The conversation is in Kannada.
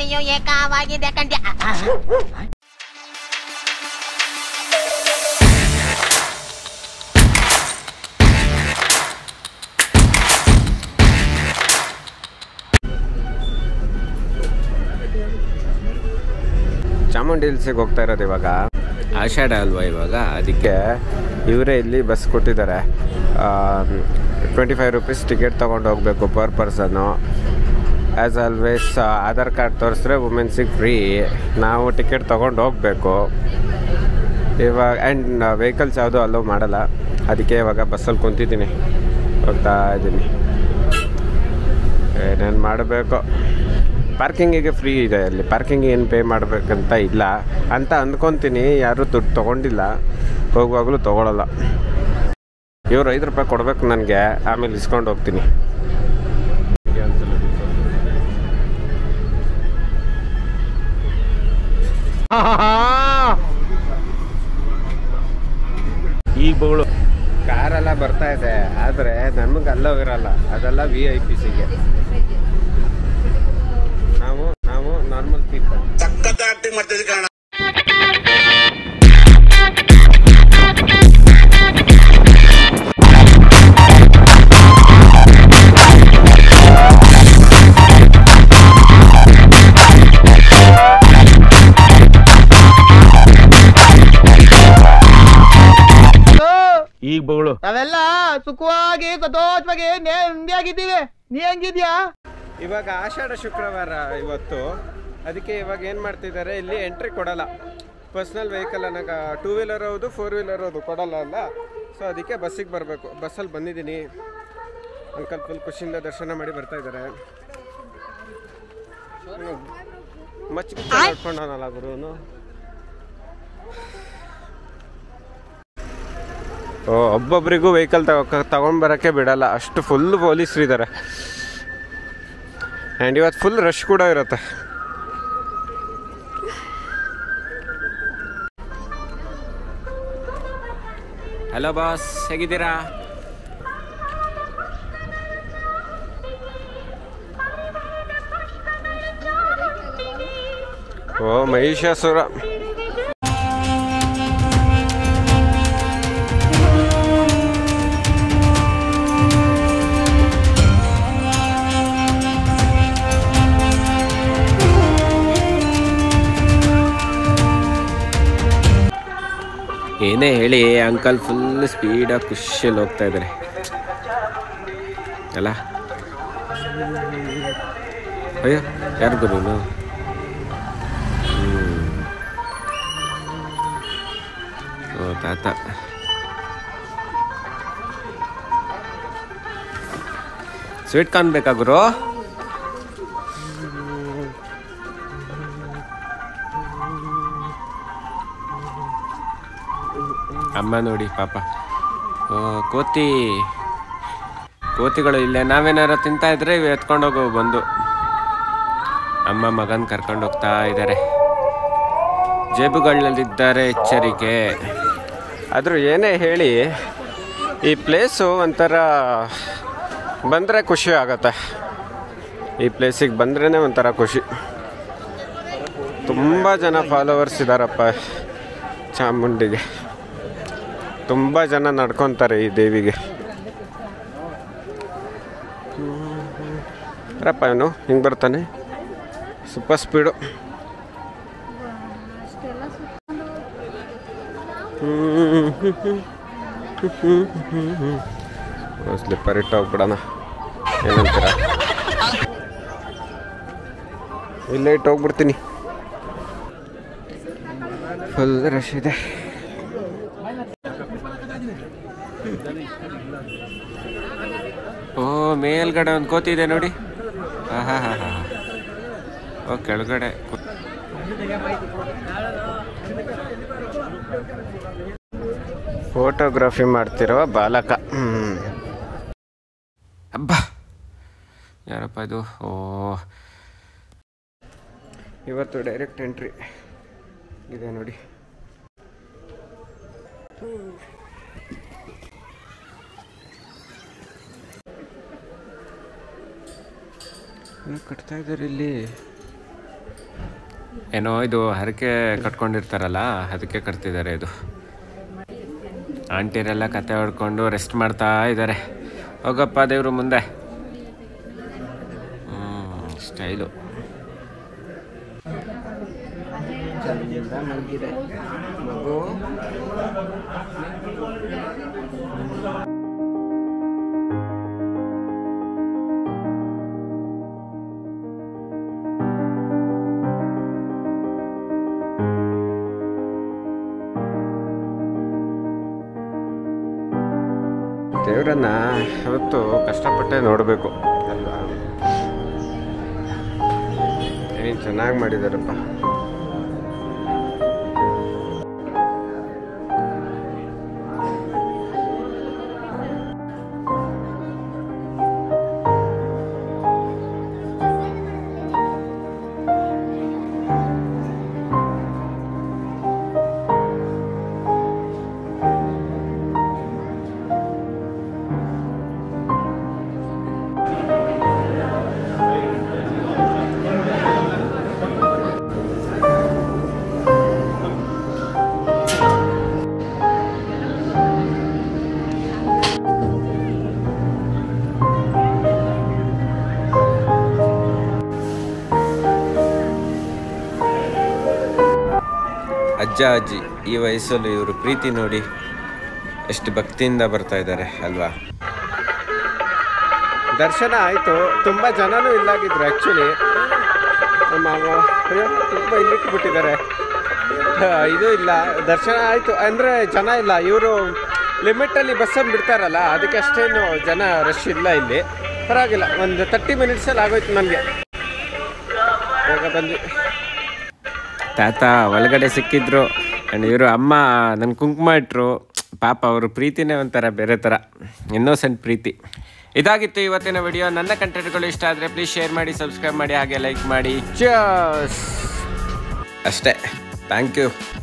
ಭೂಮಿಯು ಏಕವಾಗಿದೆ ಕಂಡ್ಯ ಚಾಮುಂಡಿ ಹಿಲ್ಸಿಗೆ ಹೋಗ್ತಾ ಇರೋದು ಇವಾಗ ಆಷಾಢ ಅಲ್ವಾ ಇವಾಗ ಅದಕ್ಕೆ ಇವರೇ ಇಲ್ಲಿ ಬಸ್ ಕೊಟ್ಟಿದ್ದಾರೆ ಟ್ವೆಂಟಿ ಫೈವ್ ರುಪೀಸ್ ಟಿಕೆಟ್ ತೊಗೊಂಡು ಹೋಗಬೇಕು per person as always Aadhaar card ತೋರಿಸಿದ್ರೆ ವುಮೆನ್ಸಿಗೆ ಫ್ರೀ ನಾವು ಟಿಕೆಟ್ ತೊಗೊಂಡು ಹೋಗಬೇಕು ಇವಾಗ ಆ್ಯಂಡ್ ವೆಹಿಕಲ್ಸ್ ಯಾವುದೂ ಅಲೋ ಮಾಡಲ್ಲ ಅದಕ್ಕೆ ಇವಾಗ ಬಸ್ಸಲ್ಲಿ ಕುಂತಿದ್ದೀನಿ ಹೋಗ್ತಾ ಇದ್ದೀನಿ ಏನೇನು ಮಾಡಬೇಕು ಪಾರ್ಕಿಂಗಿಗೆ ಫ್ರೀ ಇದೆ ಅಲ್ಲಿ ಪಾರ್ಕಿಂಗ್ ಏನು ಪೇ ಮಾಡಬೇಕಂತ ಇಲ್ಲ ಅಂತ ಅಂದ್ಕೊತೀನಿ ಯಾರೂ ದುಡ್ಡು ತೊಗೊಂಡಿಲ್ಲ ಹೋಗುವಾಗಲೂ ತೊಗೊಳಲ್ಲ ಇವ್ರು ಐದು ರೂಪಾಯಿ ಕೊಡಬೇಕು ನನಗೆ ಆಮೇಲೆ ಇಸ್ಕೊಂಡು ಹೋಗ್ತೀನಿ ಈಗ ಬಗಳು ಕಾರೆಲ್ಲ ಬರ್ತಾ ಇದೆ ಆದರೆ ನಮಗೆ ಅಲ್ಲೋ ಇರಲ್ಲ ಅದೆಲ್ಲ ವಿ ಐ ಪಿ ಸಿಗೆ ನಾವು ನಾವು ನಾರ್ಮಲ್ ಪೀಪಲ್ ಸಖತ್ ಆಕ್ಟಿಂಗ್ ಮಾಡ್ತಿದ್ದೆ ಕಾರಣ ಈಗ ಬಗಳು ನಾವೆಲ್ಲ ಸುಖವಾಗಿ ಸಂತೋಷವಾಗಿ ನೆಮ್ಮದಿಯಾಗಿದ್ದೀವಿ ನೀ ಹೆಂಗಿದ್ಯಾ ಇವಾಗ ಆಷಾಢ ಶುಕ್ರವಾರ ಇವತ್ತು ಅದಕ್ಕೆ ಇವಾಗ ಏನು ಮಾಡ್ತಿದ್ದಾರೆ ಇಲ್ಲಿ ಎಂಟ್ರಿ ಕೊಡಲ್ಲ ಪರ್ಸ್ನಲ್ ವೆಹಿಕಲ್ ಅನ್ನೋಕೆ ಟೂ ವೀಲರ್ ಹೌದು ಫೋರ್ ವೀಲರ್ ಹೌದು ಕೊಡಲ್ಲ ಅಲ್ಲ ಸೊ ಅದಕ್ಕೆ ಬಸ್ಸಿಗೆ ಬರಬೇಕು ಬಸ್ಸಲ್ಲಿ ಬಂದಿದ್ದೀನಿ ಅಂಕಲ್ ಫುಲ್ ಖುಷಿಯಿಂದ ದರ್ಶನ ಮಾಡಿ ಬರ್ತಾ ಇದ್ದಾರೆ ಮಚ್ಚ ನೋಡ್ಕೊಂಡವನಲ್ಲ ಗುರುನು ಓ ಒಬ್ಬೊಬ್ರಿಗೂ ವೆಹಿಕಲ್ ತಗೋ ತಗೊಂಡ್ಬರೋಕ್ಕೆ ಬಿಡಲ್ಲ ಅಷ್ಟು ಫುಲ್ ಪೊಲೀಸರು ಇದ್ದಾರೆ ಆ್ಯಂಡ್ ಇವತ್ತು ಫುಲ್ ರಶ್ ಕೂಡ ಇರುತ್ತೆ ಹಲೋ ಬಾಸ್ ಹೇಗಿದ್ದೀರಾ ಓ ಮಹಿಷಾಸುರ ಏನೇ ಹೇಳಿ ಅಂಕಲ್ ಫುಲ್ ಸ್ಪೀಡಾಗಿ ಖುಷಿಯಲ್ಲಿ ಹೋಗ್ತಾ ಇದ್ದಾರೆ ಅಲ್ಲ ಅಯ್ಯೋ ಯಾರು ಗುರುನು ಓ ತಾತ ಸ್ವೀಟ್ ಕಾರ್ನ್ ಬೇಕಾ ಗುರು ಅಮ್ಮ ನೋಡಿ ಪಾಪ ಓ ಕೋತಿ ಕೋತಿಗಳು ಇಲ್ಲೇ ನಾವೇನಾರ ತಿಂತಾ ಇದ್ರೆ ಇವು ಎತ್ಕೊಂಡೋಗೋ ಬಂದು ಅಮ್ಮ ಮಗನ್ ಕರ್ಕೊಂಡು ಹೋಗ್ತಾ ಇದ್ದಾರೆ ಜೇಬುಗಳಲ್ಲಿದ್ದಾರೆ ಎಚ್ಚರಿಕೆ ಆದರೂ ಏನೇ ಹೇಳಿ ಈ ಪ್ಲೇಸು ಒಂಥರ ಬಂದರೆ ಖುಷಿ ಆಗತ್ತೆ ಈ ಪ್ಲೇಸಿಗೆ ಬಂದ್ರೇ ಒಂಥರ ಖುಷಿ ತುಂಬ ಜನ ಫಾಲೋವರ್ಸ್ ಇದ್ದಾರಪ್ಪ ಚಾಮುಂಡಿಗೆ ತುಂಬ ಜನ ನಡ್ಕೊತಾರೆ ಈ ದೇವಿಗೆ ರಪ್ಪ ಇವನು ಹಿಂಗೆ ಬರ್ತಾನೆ ಸೂಪರ್ ಸ್ಪೀಡು ಸ್ಲಿಪ್ಪರ್ ಇಟ್ಟು ಹೋಗ್ಬಿಡೋಣ ಏನಂತೀರ ಇಲ್ಲೇ ಇಟ್ಟು ಹೋಗ್ಬಿಡ್ತೀನಿ ಫುಲ್ ರಶ್ ಇದೆ ಓ ಮೇಲ್ಗಡೆ ಒಂದು ಕೋತಿ ಇದೆ ನೋಡಿ ಹಾ ಹಾ ಹಾ ಓ ಕೆಳಗಡೆ ಕೂ- ಫೋಟೋಗ್ರಫಿ ಮಾಡ್ತಿರುವ ಬಾಲಕ ಹ್ಮ್. ಅಬ್ಬಾ ಯಾರಪ್ಪ ಇದು ಓ ಇವತ್ತು ಡೈರೆಕ್ಟ್ ಎಂಟ್ರಿ ಇದೆ ನೋಡಿ ಏನು ಕಟ್ತಾ ಇದ್ದಾರೆ ಇಲ್ಲಿ ಏನೋ ಇದು ಹರಕೆ ಕಟ್ಕೊಂಡಿರ್ತಾರಲ್ಲ ಅದಕ್ಕೆ ಕಟ್ತಿದ್ದಾರೆ ಇದು ಆಂಟಿರೆಲ್ಲ ಕತೆ ಹೊಡ್ಕೊಂಡು ರೆಸ್ಟ್ ಮಾಡ್ತಾ ಇದ್ದಾರೆ ಹೋಗಪ್ಪ ದೇವರು ಮುಂದೆ ಸ್ಟೈಲು ಮಗು ದೇವರನ್ನ ಅವತ್ತು ಕಷ್ಟಪಟ್ಟೆ ನೋಡಬೇಕು ಅಲ್ವಾ ಏನು ಚೆನ್ನಾಗಿ ಮಾಡಿದಾರಪ್ಪ ಅಜ್ಜ ಅಜ್ಜಿ ಈ ವಯಸ್ಸಲ್ಲಿ ಇವರು ಪ್ರೀತಿ ನೋಡಿ ಎಷ್ಟು ಭಕ್ತಿಯಿಂದ ಬರ್ತಾ ಇದ್ದಾರೆ ಅಲ್ವಾ ದರ್ಶನ ಆಯಿತು ತುಂಬ ಜನನೂ ಇಲ್ಲಾಗಿದ್ರು ಆ್ಯಕ್ಚುಲಿ ನಮ್ಮ ಅವ- ಅಯ್ಯೋ ತುಂಬ ಇಲ್ಲಿಟ್ಟು ಬಿಟ್ಟಿದ್ದಾರೆ ಇದು ಇಲ್ಲ ದರ್ಶನ ಆಯಿತು ಅಂದರೆ ಜನ ಇಲ್ಲ ಇವರು ಲಿಮಿಟಲ್ಲಿ ಬಸ್ಸನ್ನು ಬಿಡ್ತಾರಲ್ಲ ಅದಕ್ಕೆ ಅಷ್ಟೇನು ಜನ ರಶ್ ಇಲ್ಲ ಇಲ್ಲಿ ಪರವಾಗಿಲ್ಲ ಒಂದು ತರ್ಟಿ ಮಿನಿಟ್ಸಲ್ಲಿ ಆಗೋಯ್ತು ನನಗೆ ಬೇಗ ಬಂದ್ವಿ ತಾತ ಒಳಗಡೆ ಸಿಕ್ಕಿದ್ರು ಆ್ಯಂಡ್ ಇವರು ಅಮ್ಮ ನನ್ನ ಕುಂಕುಮ ಇಟ್ಟರು ಪಾಪ ಅವರು ಪ್ರೀತಿನೇ ಒಂಥರ ಬೇರೆ ಥರ ಇನ್ನೋಸೆಂಟ್ ಪ್ರೀತಿ ಇದಾಗಿತ್ತು ಇವತ್ತಿನ ವಿಡಿಯೋ ನನ್ನ ಕಂಟೆಂಟ್ಗಳು ಇಷ್ಟ ಆದರೆ ಪ್ಲೀಸ್ ಶೇರ್ ಮಾಡಿ ಸಬ್ಸ್ಕ್ರೈಬ್ ಮಾಡಿ ಹಾಗೆ ಲೈಕ್ ಮಾಡಿ ಚಸ್ ಅಷ್ಟೇ ಥ್ಯಾಂಕ್ ಯು